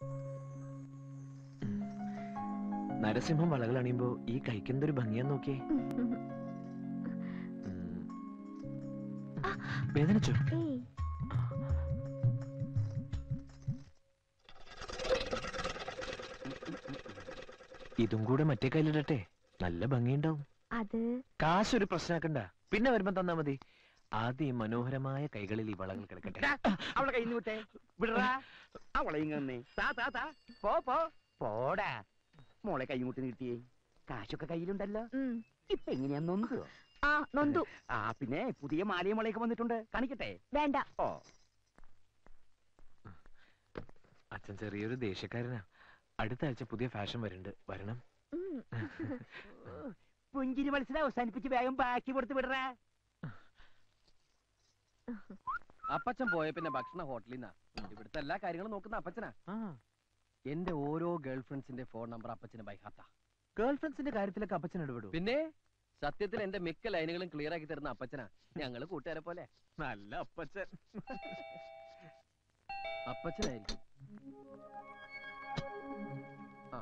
നരസിംഹം വളകൾ അണിയുമ്പോ ഈ കഴിക്കുന്നൊരു ഭംഗിയാന്ന് നോക്കിയേ ഉം. വേദനിച്ചോ ഏയ് ഇതും കൂടെ മറ്റേ കയ്യിലിടട്ടെ നല്ല ഭംഗിയുണ്ടാവും അത് കാശൊരു പ്രശ്നമാക്കണ്ട പിന്നെ വരുമ്പോ തന്നാ മതി ആദ്യം ഈ മനോഹരമായ കൈകളിൽ ഈ വളകൾ കിടക്കട്ടെ ടാ, അവളെ കയ്യിൽ നിന്ന് വിട്ടേ വിടറാ അവളെ ഇങ്ങനെ താ താ താ പോ പോ പോടാ മോളെ കൈമുട്ടി നീട്ടിയേ കാശൊക്കെ കയ്യിലുണ്ടല്ലോ ഉം. ഇപ്പൊ എങ്ങനെയാ നൊന്തോ ആ നൊന്തു ആ പിന്നെ പുതിയ മാലയും മുളയൊക്കെ വന്നിട്ടുണ്ട് കാണിക്കട്ടെ വേണ്ട ഓ അച്ഛൻ ചെറിയൊരു ദേഷ്യക്കാരനാ അടുത്ത ആഴ്ച പുതിയ ഫാഷൻ വരുന്നുണ്ട് വരണം ഉം. പുഞ്ചിരി മത്സരം അവസാനിപ്പിച്ച് വേഗം ബാക്കി കൊടുത്ത് വിടറാ അപ്പച്ചൻ പോയ പിന്നെ ഭക്ഷണ ഹോട്ടലിൽ നിന്നാ ഇവിടുത്തെ എല്ലാ കാര്യങ്ങളും നോക്കുന്ന അപ്പച്ചനാ എന്റെ ഓരോ ഗേൾ ഫ്രണ്ട്സിന്റെ ഫോൺ നമ്പർ അപ്പച്ചന് ബൈഹാത്താ ഗേൾ ഫ്രണ്ട്സിന്റെ കാര്യത്തിലൊക്കെ അപ്പച്ചൻ ഇടപെടും പിന്നെ സത്യത്തിൽ എന്റെ മിക്ക ലൈനുകളും ക്ലിയർ ആക്കി തരുന്ന അപ്പച്ചനാ ഞങ്ങള് കൂട്ടുകാരെ പോലെ നല്ല അപ്പച്ചൻ അപ്പച്ചനായിരിക്കും ആ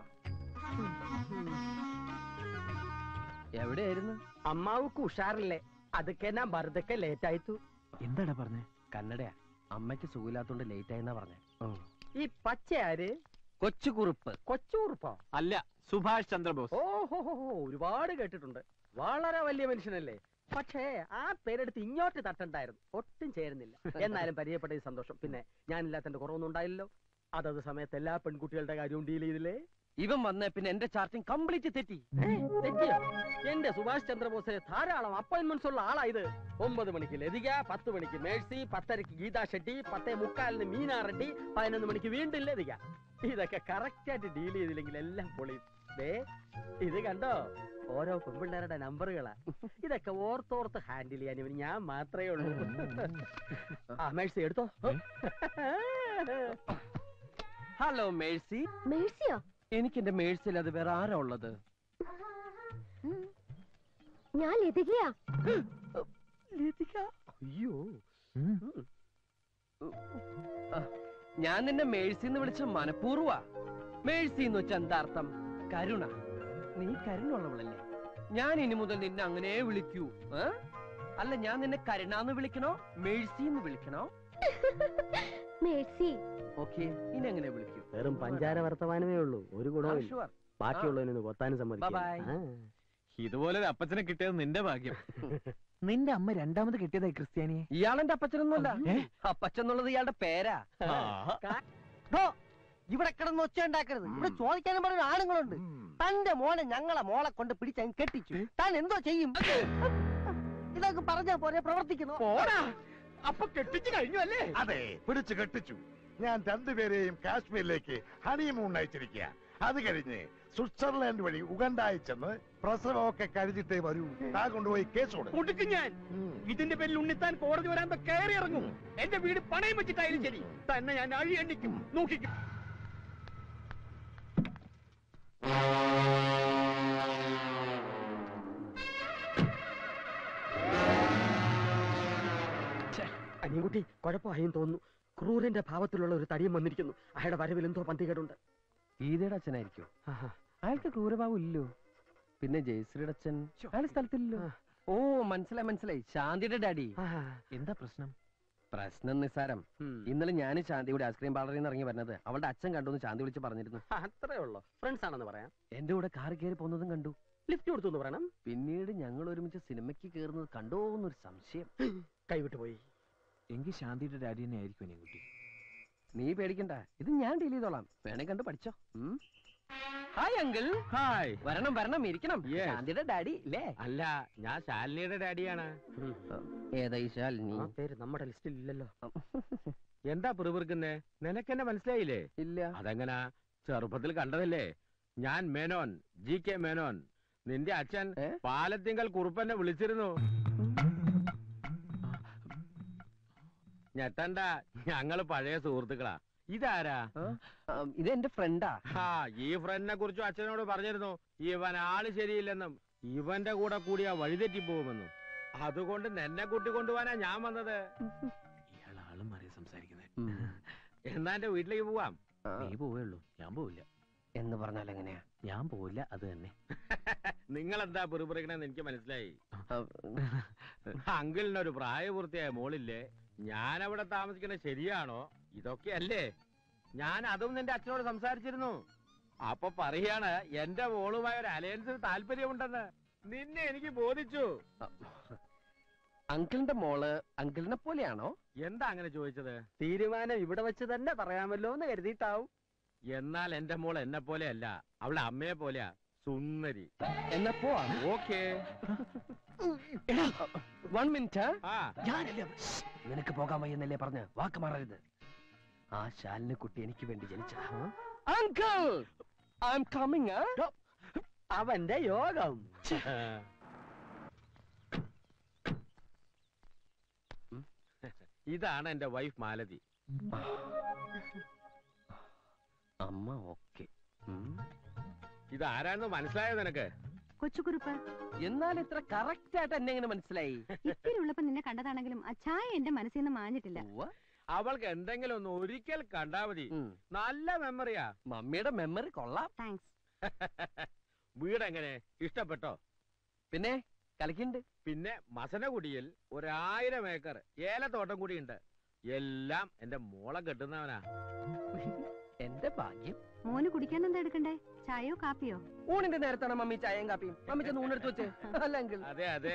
എവിടെയായിരുന്നു അമ്മാവുക്ക് ഉഷാറില്ലേ ಅದಕ್ಕೆ ನಾ ಬರ್ದಕ್ಕೆ ಲೇಟ್ ಆಯ್ತು എന്താടാ പറഞ്ഞേ കന്നഡയാ അമ്മയ്ക്ക് സുഖമില്ലാത്തോണ്ട് ലേറ്റ് ആയെന്നാ പറഞ്ഞേ ഈ പച്ച ആര് കൊച്ചുകുറുപ്പ് കൊച്ചൂർപ്പോ അല്ല സുഭാഷ് ചന്ദ്രബോസ് ഓഹോ ഒരുപാട് കേട്ടിട്ടുണ്ട് വളരെ വലിയ മനുഷ്യനല്ലേ പക്ഷേ ആ പേരെടുത്ത് ഇങ്ങോട്ട് തട്ടണ്ടായിരുന്നു ഒട്ടും ചേരുന്നില്ല എന്നാലും പരിചയപ്പെട്ട സന്തോഷം പിന്നെ ഞാനില്ലാത്തന്റെ കുറവൊന്നും ഉണ്ടായില്ലല്ലോ അതത് സമയത്ത് എല്ലാ പെൺകുട്ടികളുടെ കാര്യവും ഡീൽ ചെയ്തില്ലേ ഇവൻ വന്ന പിന്നെ എന്റെ ചാർട്ടിങ് കംപ്ലീറ്റ് തെറ്റി ഏ, തെറ്റിയോ എന്റെ സുഭാഷ് ചന്ദ്രബോസ് ധാരാളം അപ്പോയിന്റ്മെന്റ്സ് ഉള്ള ആളാ ഇത് ഒമ്പത് മണിക്ക് ലതിക പത്ത് മണിക്ക് മേഴ്സി പത്തരക്ക് ഗീതാ ഷെട്ടി പത്തേ മുക്കാലിന് മീനാ റെഡ്ഡി പതിനൊന്ന് മണിക്ക് വീണ്ടും ലതിക ഇതൊക്കെ കറക്റ്റ് ആയിട്ട് ഡീൽ ചെയ്തില്ലെങ്കിൽ എല്ലാം പൊളിയും ദേ ഇത് കണ്ടോ ഓരോ പെൺപിള്ളേരുടെ നമ്പറുകളാ ഇതൊക്കെ ഓർത്തോർത്ത് ഹാൻഡിൽ ചെയ്യാൻ ഇവന് ഞാൻ മാത്രമേ ഉള്ളൂ ആ മേഴ്സി എടുത്തോ ഹലോ മേഴ്സി മേഴ്സിയോ എനിക്ക് എന്റെ മേഴ്സിൽ അത് വേറെ ആരാ ഉള്ളത് ഉം. ഞാൻ ലതികയാ അയ്യോ ഞാൻ നിന്നെ മേഴ്സി എന്ന് വിളിച്ച മനഃപൂർവ്വ മേഴ്സി എന്ന് വെച്ച എന്താ അർത്ഥം കരുണ നീ കരുണുള്ളവളല്ലേ ഞാൻ ഇനി മുതൽ നിന്നെ അങ്ങനെ വിളിക്കൂ ഏ? അല്ല ഞാൻ നിന്നെ കരുണാന്ന് വിളിക്കണോ മേഴ്സി എന്ന് വിളിക്കണോ മേഴ്സി ഓക്കെ ഇനി എങ്ങനെ വിളിക്കൂ വെറും പഞ്ചാര വർത്തമാനമേ ഉള്ളൂ ഒരു ഗുണവും ഷുവർ ബാക്കിയുള്ളതിനൊന്ന് കൊത്താനും സമ്മതിക്കില്ല Bye-bye. ആ. ഇതുപോലെ അപ്പച്ചനെ കിട്ടിയത് നിന്റെ ഭാഗ്യം നിന്റെ അമ്മ രണ്ടാമത് കിട്ടിയതായി ക്രിസ്ത്യാനിയെ ഇയാളെന്റെ അപ്പച്ചനൊന്നുമല്ല അപ്പച്ചൻ എന്നുള്ളത് ഇയാളുടെ പേരാ ഇവിടെ കിടന്ന് ഒച്ച ഉണ്ടാക്കരുത് ഇവിടെ ചോദിക്കാനും പറഞ്ഞ ആണുങ്ങളുണ്ട് തന്റെ മോനെ ഞങ്ങളെ മോളെ കൊണ്ട് പിടിച്ചങ്ങ് കെട്ടിച്ചു താൻ എന്തോ ചെയ്യും ഇതൊക്കെ പറഞ്ഞാ പോരെ പ്രവർത്തിക്കുന്നു അപ്പൊ കെട്ടിച്ചു കഴിഞ്ഞു അല്ലേ അതെ പിടിച്ചു കെട്ടിച്ചു ഞാൻ രണ്ടുപേരെയും കാശ്മീരിലേക്ക് ഹണിമൂൺ അയച്ചിരിക്കുക അത് കഴിഞ്ഞ് സ്വിറ്റ്സർലാൻഡ് വഴി ഉഗണ്ട അയച്ചെന്ന് പ്രസവമൊക്കെ കഴിഞ്ഞിട്ടേ വരൂ താ കൊണ്ടുപോയി കേസ് കൊടുക്കും കൊടുക്കും ഞാൻ ഇതിന്റെ പേരിൽ ഉണ്ണിത്താൻ കോടതി വരാൻ കയറി ഇറങ്ങും എന്റെ വീട് പണയം വെച്ചിട്ടായാലും ശരി തന്നെ ഞാൻ അഴി എണ്ണിക്കും നോക്കിക്കും അനിയൻകുട്ടി കുഴപ്പമായും തോന്നുന്നു ക്രൂരന്റെ ഭാവത്തിലുള്ള ഒരു തടിയും വന്നിരിക്കുന്നു അയാളുടെ വരവിൽ എന്തോ പന്തികേടുണ്ട് ഗീതയുടെ അച്ഛനായിരിക്കും അയാൾക്ക് ക്രൂരഭാവം ഇല്ലോ പിന്നെ ജയശ്രീയുടെ അച്ഛൻ അയാൾ സ്ഥലത്തില്ലല്ലോ ഓ മനസ്സിലായി മനസ്സിലായി ശാന്തിയുടെ ഡാഡി എന്താ പ്രശ്നം പ്രശ്നം നിസ്സാരം ഇന്നലെ ഞാൻ ശാന്തിയുടെ ഐസ്ക്രീം പാർലറിൽ നിന്ന് ഇറങ്ങി വരുന്നത് അവളുടെ അച്ഛൻ കണ്ടു എന്ന് ശാന്തി വിളിച്ച് പറഞ്ഞിരുന്നു അത്രേ ഉള്ളൂ ഫ്രണ്ട്സ് ആണെന്ന് പറയാം എന്റെ കൂടെ കാർ കയറി പോകുന്നതും കണ്ടു ലിഫ്റ്റ് കൊടുത്തു എന്ന് പറയണം പിന്നീട് ഞങ്ങൾ ഒരുമിച്ച് സിനിമയ്ക്ക് കയറുന്നത് കണ്ടോ എന്നൊരു സംശയം കൈവിട്ട് പോയി എങ്കിൽ ശാന്തിയുടെ ഡാഡി തന്നെ ആയിരിക്കും അനിയൻ കുട്ടി നീ പേടിക്കണ്ട ഇത് ഞാൻ ഡീൽ ചെയ്തോളാം വേണേ കണ്ട് പഠിച്ചോ ഉം. ഹായ് അങ്കിൾ ഹായ് വരണം വരണം ഇരിക്കണം Yes. ശാന്തിയുടെ ഡാഡി ഇല്ലേ അല്ല ഞാൻ ശാലിനിയുടെ ഡാഡിയാണ് ഏതാ ഈ ശാലിനി ആ പേര് നമ്മുടെ ലിസ്റ്റിൽ ഇല്ലല്ലോ എന്താ പിറുപിറുക്കുന്നേ നിനക്കെന്നെ മനസ്സിലായില്ലേ ഇല്ല അതെങ്ങനാ ചെറുപ്പത്തിൽ കണ്ടതല്ലേ ഞാൻ മേനോൻ ജി കെ മേനോൻ നിന്റെ അച്ഛൻ ഏ? പാലത്തിങ്കൽ കുറുപ്പനെ വിളിച്ചിരുന്നു ഞെട്ടണ്ട ഞങ്ങള് പഴയ സുഹൃത്തുക്കളാ ഇതാരാ ആ, ആ, ഇത് എന്റെ ഫ്രണ്ടാ ആ ഈ ഫ്രണ്ടിനെ കുറിച്ചും അച്ഛനോട് പറഞ്ഞിരുന്നു ഇവൻ ആള് ശരിയില്ലെന്നും ഇവന്റെ കൂടെ കൂടിയാ വഴിതെറ്റി പോകുമെന്നും അതുകൊണ്ട് നിന്നെ കൂട്ടിക്കൊണ്ടുപോവാനാ ഞാൻ വന്നത് ഇയാൾ ആളും മാറിയ സംസാരിക്കുന്നത് എന്നാ എന്റെ വീട്ടിലേക്ക് പോവാം ആ, നീ പോവേ ഉള്ളൂ ഞാൻ പോവില്ല എന്ന് പറഞ്ഞാൽ എങ്ങനെയാ ഞാൻ പോവില്ല അത് തന്നെ നിങ്ങൾ എന്താ പെറുപിറക്കണെന്ന് എനിക്ക് മനസ്സിലായി ആ, അങ്കിളിന് ഒരു പ്രായപൂർത്തിയായ മോളില്ലേ ഞാൻ അവിടെ താമസിക്കുന്നത് ശരിയാണോ ഇതൊക്കെയല്ലേ ഞാൻ അതും നിന്റെ അച്ഛനോട് സംസാരിച്ചിരുന്നു അപ്പൊ പറയാണ് എന്റെ മോളുമായ ഒരു അലയൻസിന് താല്പര്യമുണ്ടെന്ന് നിന്നെ എനിക്ക് ബോധിച്ചു അങ്കിളിന്റെ മോള് അങ്കിളിനെ പോലെയാണോ എന്താ അങ്ങനെ ചോദിച്ചത് തീരുമാനം ഇവിടെ വെച്ച് തന്നെ പറയാമല്ലോ എന്ന് കരുതിയിട്ടാവും എന്നാൽ എന്റെ മോൾ എന്നെ പോലെയല്ല അവളുടെ അമ്മയെ പോലെയാ സുന്ദരി എന്നാ പോവാം ഓക്കേ വൺ മിനിറ്റ് ആ ഞാനല്ലേ അവ- ശ്ശ്, നിനക്ക് പോകാൻ വയ്യെന്നല്ലേ പറഞ്ഞ് വാക്ക് മാറരുത് ആ ശാലിന് കുട്ടി എനിക്ക് വേണ്ടി ജനിച്ചതാ അങ്കിൾ ഐ എം കമ്മിങ് അവന്റെ യോഗം ഇതാണ് എന്റെ വൈഫ് മാലതി അമ്മ ഓക്കെ ഇത് ആരാണെന്ന് മനസ്സിലായോ നിനക്ക് കൊച്ചുകുറുപ്പ് എന്നാൽ ഇത്ര കറക്റ്റ് ആയിട്ട് എന്നെ എങ്ങനെ മനസ്സിലായി ഇത്തിരി ഉള്ളപ്പോ നിന്നെ കണ്ടതാണെങ്കിലും ആ ചായ എന്റെ മനസ്സിൽ നിന്ന് മാഞ്ഞിട്ടില്ല ഉവ്വ. അവൾക്ക് എന്തെങ്കിലും ഒന്ന് ഒരിക്കൽ കണ്ടാ മതി ഉം. നല്ല മെമ്മറിയാ മമ്മിയുടെ മെമ്മറി കൊള്ളാം താങ്ക്സ് വീട് എങ്ങനെ ഇഷ്ടപ്പെട്ടോ പിന്നെ കളിക്കുന്നുണ്ട് പിന്നെ മസനകുടിയിൽ ഒരായിരം ഏക്കർ ഏലത്തോട്ടം കൂടിയുണ്ട് എല്ലാം എന്റെ മോളെ കെട്ടുന്നവനാ എന്റെ ഭാഗ്യം മോന് കുടിക്കാൻ എന്താ എടുക്കണ്ടേ ചായയോ കാപ്പിയോ ഊണിന്റെ നേരത്താണ് മമ്മി ചായയും കാപ്പിയും മമ്മി ചെന്ന് ഊണെടുത്ത് വെച്ച് അല്ല അങ്കിൾ അതെ അതെ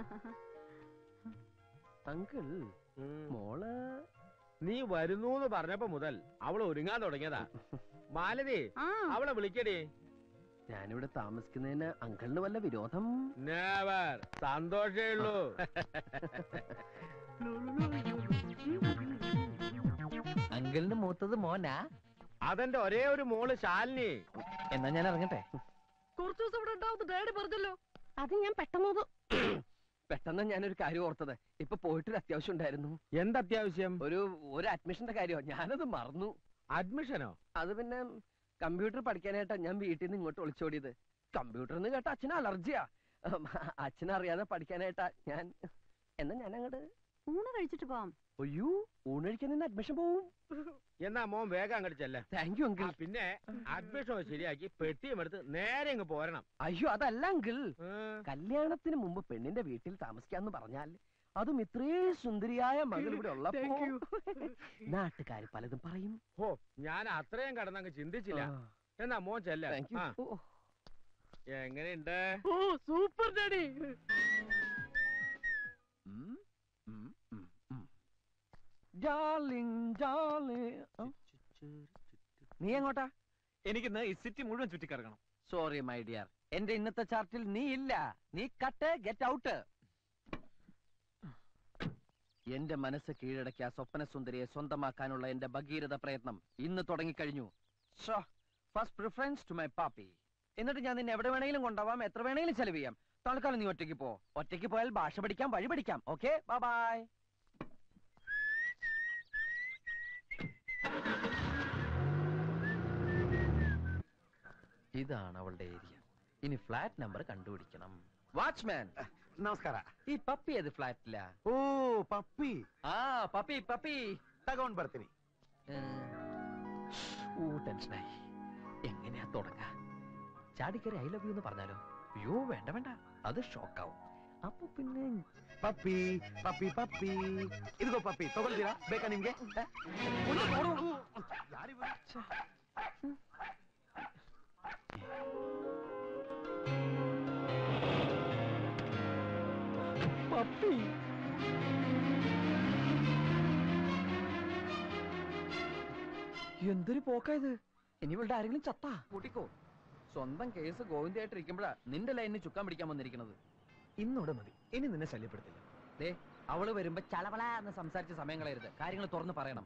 അങ്കിൾ ഉം. മോള് നീ വരുന്നൂന്ന് പറഞ്ഞപ്പോ മുതൽ അവൾ ഒരുങ്ങാൻ തുടങ്ങിയതാ മാലതി ആ അവളെ വിളിക്കടി ഞാനിവിടെ താമസിക്കുന്നതിന് അങ്കിളിന് വല്ല വിരോധം നേവർ സന്തോഷേ ഉള്ളൂ അങ്കിളിന് മൂത്തത് മോനാ അതെന്റെ ഒരേ ഒരു മോള് ശാലിനി എന്നാ ഞാൻ ഇറങ്ങട്ടെ കുറച്ചു ദിവസം ഇവിടെ ഉണ്ടാവുന്ന ഡാഡി പറഞ്ഞല്ലോ അത് ഞാൻ പെട്ടെന്ന് പെട്ടെന്ന് ഞാനൊരു കാര്യം ഓർത്തത് ഇപ്പൊ പോയിട്ടൊരു അത്യാവശ്യം ഉണ്ടായിരുന്നു എന്തത്യാവശ്യം ഒരു ഒരു അഡ്മിഷന്റെ കാര്യമോ ഞാനത് മറന്നു അഡ്മിഷനോ അത് പിന്നെ കമ്പ്യൂട്ടർ പഠിക്കാനായിട്ടാ ഞാൻ വീട്ടിൽ നിന്ന് ഇങ്ങോട്ട് ഒളിച്ചോടിയത് കമ്പ്യൂട്ടർ എന്ന് കേട്ട അച്ഛന് അലർജിയാ ഉം, അച്ഛനറിയാതെ പഠിക്കാനായിട്ടാ ഞാൻ എന്നാ ഞാൻ അങ്ങോട്ട് ഊണ് കഴിച്ചിട്ട് പോവാം അയ്യോ ഊണഴിക്കാൻ നിന്ന് അഡ്മിഷൻ പോവും എന്നാ മോൻ വേഗം അങ്ങോട്ട് ചെല്ലേ താങ്ക് യു അങ്കിൾ പിന്നെ അഡ്മിഷൻ ശരിയാക്കി പെട്ടിയും എടുത്ത് നേരെ ഇങ്ങ് പോരണം അയ്യോ അതല്ല അങ്കിൾ ഉം. കല്യാണത്തിന് മുമ്പ് പെണ്ണിന്റെ വീട്ടിൽ താമസിക്കാന്ന് പറഞ്ഞാൽ അതും ഇത്രേ സുന്ദരിയായ മകൾ ഇവിടെ ഉള്ളപ്പോ നാട്ടുകാർ പലതും പറയും ഹോ ഞാൻ അത്രയും കടന്നങ്ങ് ചിന്തിച്ചില്ല എന്നാ മോൻ ചെല്ല താങ്ക് യു എങ്ങനെയുണ്ട് ഓ സൂപ്പർ ഡാഡി നീ എങ്ങോട്ടാ എനിക്കിന്ന് ഈ സിറ്റി മുഴുവൻ ചുറ്റിക്കറങ്ങണം സോറി മൈ ഡിയർ എന്റെ ഇന്നത്തെ ചാർട്ടിൽ നീ ഇല്ല നീ കട്ട് ഗെറ്റ് ഔട്ട് എന്റെ മനസ്സ് കീഴടക്കിയ ആ സ്വപ്ന സുന്ദരിയെ സ്വന്തമാക്കാനുള്ള എന്റെ ഭഗീരഥ പ്രയത്നം ഇന്ന് തുടങ്ങിക്കഴിഞ്ഞു ഫസ്റ്റ് പ്രിഫറൻസ് ടു മൈ പാപ്പി എന്നിട്ട് ഞാൻ നിന്നെ എവിടെ വേണമെങ്കിലും കൊണ്ടുപോവാം എത്ര വേണമെങ്കിലും ചെലവ് ചെയ്യാം തൽക്കാലം നീ ഒറ്റയ്ക്ക് പോ ഒറ്റയ്ക്ക് പോയാൽ ഭാഷ പഠിക്കാം വഴി പഠിക്കാം ഓക്കെ ബൈ ഇതാണ് അവളുടെ ഏരിയ ഇനി ഫ്ലാറ്റ് നമ്പർ കണ്ടുപിടിക്കണം വാച്ച്മാൻ ನಮಸ್ಕಾರ ഈ പപ്പി ഏത് ഫ്ലാറ്റില ಓ ಪಪ್ಪಿ ആ പപ്പി പപ്പി ತಗೊಂಡ್ ಬರ್ತೀನಿ ഓ ടെൻഷനായി എങ്ങനെയാ തുടങ്ങ ചാടിക്കറി ഐ ലവ് യു എന്ന് പറഞ്ഞാലോ അയ്യോ വേണ്ട വേണ്ട അത് ഷോക്കാവും അപ്പൊ പിന്നെ ಪಪ್ಪಿ ಪಪ್ಪಿ ಪಪ್ಪಿ ಇದಿಗೋ ಪಪ್ಪಿ ತಗೊಳ್ತೀರಾ ಬೇಕಾ ನಿಮ್ಗೆ ಹ? ഒന്ന് പോടോ. ಯಾರಿವ್ರು? പപ്പി എന്തൊരു പോക്കായത് ഇനി ഇവളുടെ ആരെങ്കിലും ചത്താ കൂട്ടിക്കോ സ്വന്തം കേസ് ഗോവിന്ദയായിട്ടിരിക്കുമ്പോഴാ നിന്റെ ലൈനിന് ചുക്കാൻ പിടിക്കാൻ വന്നിരിക്കുന്നത് ഇന്നോടെ മതി ഇനി നിന്നെ ശല്യപ്പെടുത്തില്ല ദേ അവള് വരുമ്പോ ചളവള എന്ന് സംസാരിച്ച സമയം കളയരുത് കാര്യങ്ങൾ തുറന്ന് പറയണം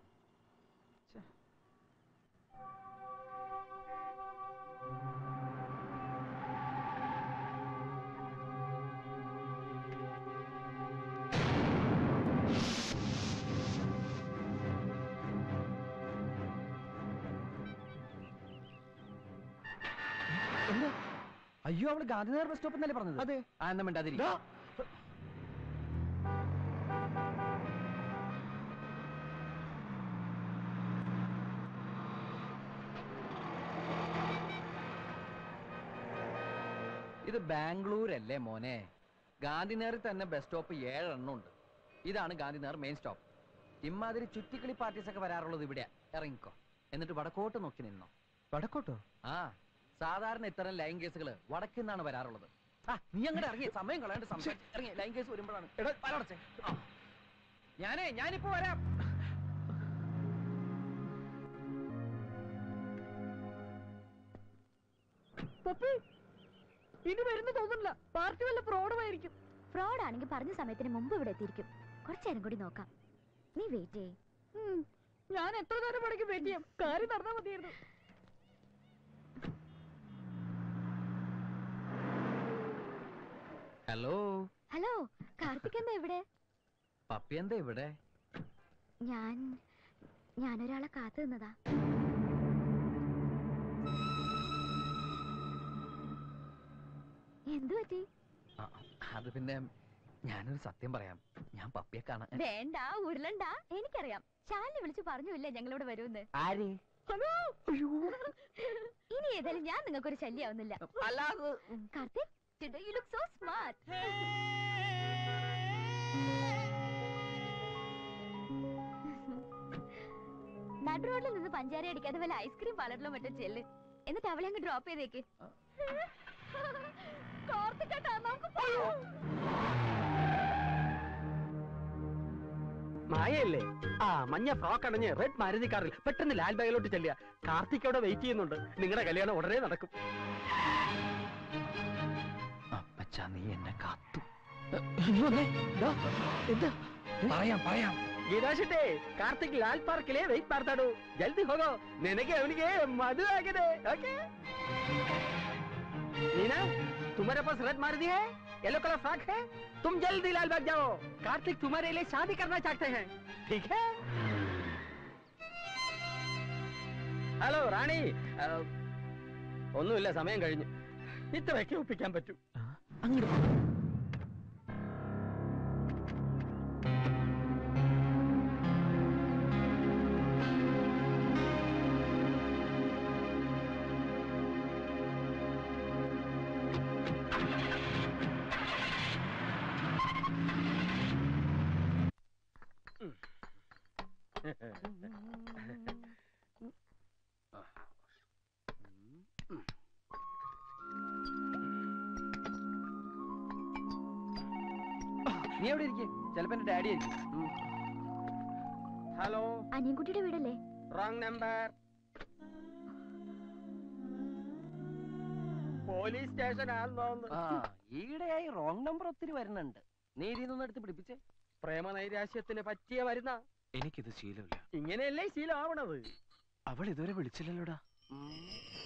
എന്താ അയ്യോ അവള് ഗാന്ധിനഗർ ബസ് സ്റ്റോപ്പ് എന്നല്ലേ പറഞ്ഞത് അതെ ആ എന്നാ മിണ്ടാതിരി ഇത് ബാംഗ്ലൂരല്ലേ മോനെ ഗാന്ധിനഗറിൽ തന്നെ ബസ് സ്റ്റോപ്പ് ഏഴെണ്ണം ഉണ്ട് ഇതാണ് ഗാന്ധിനഗർ മെയിൻ സ്റ്റോപ്പ് ഇമാതിരി ചുറ്റിക്കളി പാർട്ടീസ് ഒക്കെ വരാറുള്ളത് ഇവിടെയാ ഇറങ്ങിക്കോ എന്നിട്ട് വടക്കോട്ട് നോക്കി നിന്നോ വടക്കോട്ടോ ആ സാധാരണ ഇത്തരം ലൈൻ കേസുകൾ വടക്കിൽ നിന്നാണ് വരാറുള്ളത് ആ നീ അങ്ങോട്ട് ഇറങ്ങി സമയം കളയാണ്ട് സംസാരിച്ച് ഇറങ്ങി ലൈൻ കേസ് വരുമ്പോഴാണ് എടാ പലടച്ചേ ഞാനേ ഞാനിപ്പോ വരാം ഇനി വരുന്ന തോന്നുന്നില്ല പാർട്ടി വല്ല ഫ്രോഡുമായിരിക്കും ഫ്രോഡ് ആണെങ്കിൽ പറഞ്ഞ സമയത്തിന് മുമ്പ് ഇവിടെ എത്തിയിരിക്കും കുറച്ചു നേരം കൂടി നോക്കാം നീ വെയിറ്റ് ചെയ്യ് ഞാൻ എത്ര നേരം പണിക്ക് വെയിറ്റ് ചെയ്യാം കാര്യം നടന്നാൽ മതിയായിരുന്നു ഹലോ ഹലോ കാർത്തിക് എന്താ ഇവിടെ പപ്പി എന്താ ഇവിടെ ഞാൻ ഞാനൊരാളെ കാത്തു നിന്നതാ എന്തു പറ്റി ആ, അത് പിന്നെ ഞാനൊരു സത്യം പറയാം ഞാൻ പപ്പിയെ കാണാൻ വേണ്ട ഉരുളണ്ട എനിക്കറിയാം ശാലിനെ വിളിച്ചു പറഞ്ഞില്ലേ ഞങ്ങളിവിടെ വരുമെന്ന് ആര് ഇനി ഏതായാലും ഞാൻ നിങ്ങൾക്കൊരു ശല്യാവുന്നില്ല അല്ലാതെ Karthik today you look so smart നടു റോഡിൽ നിന്ന് പഞ്ചാര അടിക്കാതെ വല്ല ഐസ്ക്രീം പാർലറിലോ മറ്റോ ചെല്ല് എന്നിട്ട് അവളെ അങ്ങ് ഡ്രോപ്പ് ചെയ്തേക്ക് കാർത്തികേട്ടാ നമുക്ക് പോവാം. മായല്ലേ ആ മഞ്ഞ ഫ്രോക്ക് അണഞ്ഞ് റെഡ് മാരുതി കാറിൽ പെട്ടെന്ന് ലാൽ ബാഗിലോട്ട് ചെല്ലുക കാർത്തിക് അവിടെ വെയിറ്റ് ചെയ്യുന്നുണ്ട് നിങ്ങളുടെ കല്യാണം ഉടനെ നടക്കും അപ്പച്ചാ നീ എന്നെ കാത്തു എന്താ പറയാം പറയാം ಗೀತಾಶೆಟ್ಟಿ ಕಾರ್ತಿಕ್ ಲಾಲ್ ಪಾರ್ಕ್ಲೆ ವೆಯ್ಟ್ ಮಾಡ್ತಾಡು ಜಲ್ದಿ ಹೋಗೋ ನಿನಗೆ ಅವನಿಗೆ ಮದುವೆ ಆಗಿದೆ ಓಕೆ नीना तुम्हारे पास रद्द मार दी है येलो कलर फ्रॉक है तुम जल्दी लाल बाग जाओ कार्तिक तुम्हारे लिए शादी करना चाहते हैं ठीक है ഹലോ റാണി ആ, ഒന്നുമില്ല സമയം കഴിഞ്ഞു ഇത്രയൊക്കെ ഒപ്പിക്കാൻ പറ്റൂ നീ എവിടെ ഇരിക്കേ ചിലപ്പോ എന്റെ ഡാഡി ആയിരിക്കും ഹലോ അനിയൻകുട്ടിയുടെ വീടല്ലേ റോങ് നമ്പർ പോലീസ് സ്റ്റേഷൻ ആണെന്ന് ആ ഈയിടെയായി റോങ് നമ്പർ ഒത്തിരി വരുന്നുണ്ട് നീ ഇതിന്നൊന്ന് എടുത്ത് പിടിപ്പിച്ചേ പ്രേമ നൈരാശ്യത്തിന് പറ്റിയ മരുന്ന എനിക്കിത് ശീലമില്ല ഇങ്ങനെയല്ലേ ശീലമാവണത് അവൾ ഇതുവരെ വിളിച്ചില്ലല്ലോടാ ഉം.